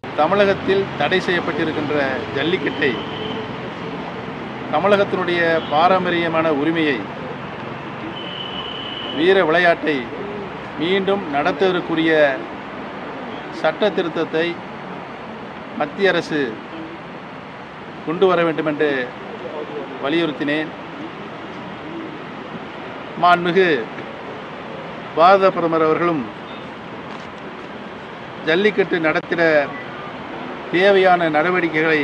தமிழகத்தில் தடை செய்யப்பட்டிருக்கின்ற ஜல்லிக்கட்டை தமிழகத்தினுடைய பாரம்பரியமான உரிமையை வீர விளையாட்டை மீண்டும் நடத்துவதற்குரிய சட்ட திருத்தத்தை மத்திய அரசு கொண்டு வர வேண்டும் என்று வலியுறுத்தினேன் மாண்புமிகு பாரத பிரதமர் அவர்களும் ஜல்லிக்கட்டு நடத்திட தேவையான நடவடிக்கைகளை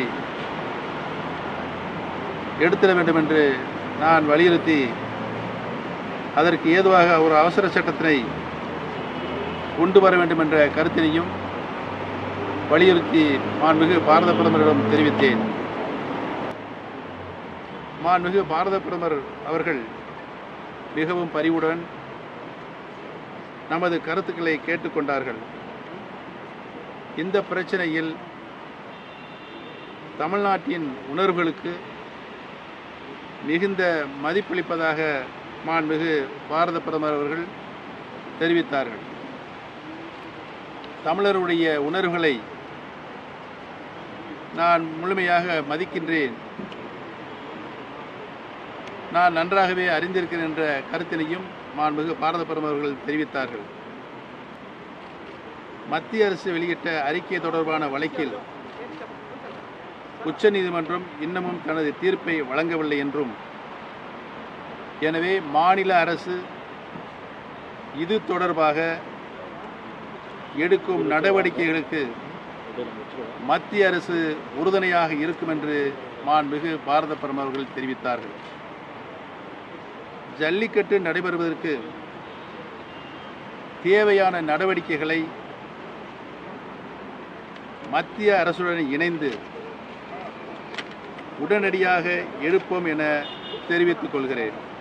எடுத்திட வேண்டும் என்று நான் வலியுறுத்தி அதற்கு ஏதுவாக ஒரு அவசர சட்டத்தினை கொண்டு வர வேண்டும் என்ற கருத்தினையும் வலியுறுத்தி மாண்புமிகு பாரத பிரதமரிடம் தெரிவித்தேன் மாண்புமிகு பாரத பிரதமர் அவர்கள் மிகவும் பரிவுடன் நமது கருத்துக்களை கேட்டுக்கொண்டார்கள் இந்த பிரச்சனையில் தமிழ்நாட்டின் உணர்வுகளுக்கு மிகுந்த மதிப்பளிப்பதாக மாண்புமிகு பாரத பிரதமர் அவர்கள் தெரிவித்தார்கள் தமிழருடைய உணர்வுகளை நான் முழுமையாக மதிக்கின்றேன் நான் நன்றாகவே அறிந்திருக்கிறேன் என்ற கருத்தினையும் மாண்புமிகு பாரத பிரதமர் அவர்கள் தெரிவித்தார்கள் மத்திய அரசு வெளியிட்ட அறிக்கை தொடர்பான வழக்கில் உச்சநீதிமன்றம் இன்னமும் தனது தீர்ப்பை வழங்கவில்லை என்றும் எனவே மாநில அரசு இது தொடர்பாக எடுக்கும் நடவடிக்கைகளுக்கு மத்திய அரசு உறுதுணையாக இருக்கும் என்று மாண்புமிகு பாரத பிரதமர் அவர்கள் தெரிவித்தார்கள் ஜல்லிக்கட்டு நடைபெறுவதற்கு தேவையான நடவடிக்கைகளை மத்திய அரசுடன் இணைந்து உடனடியாக எடுப்போம் என தெரிவித்துக் கொள்கிறேன்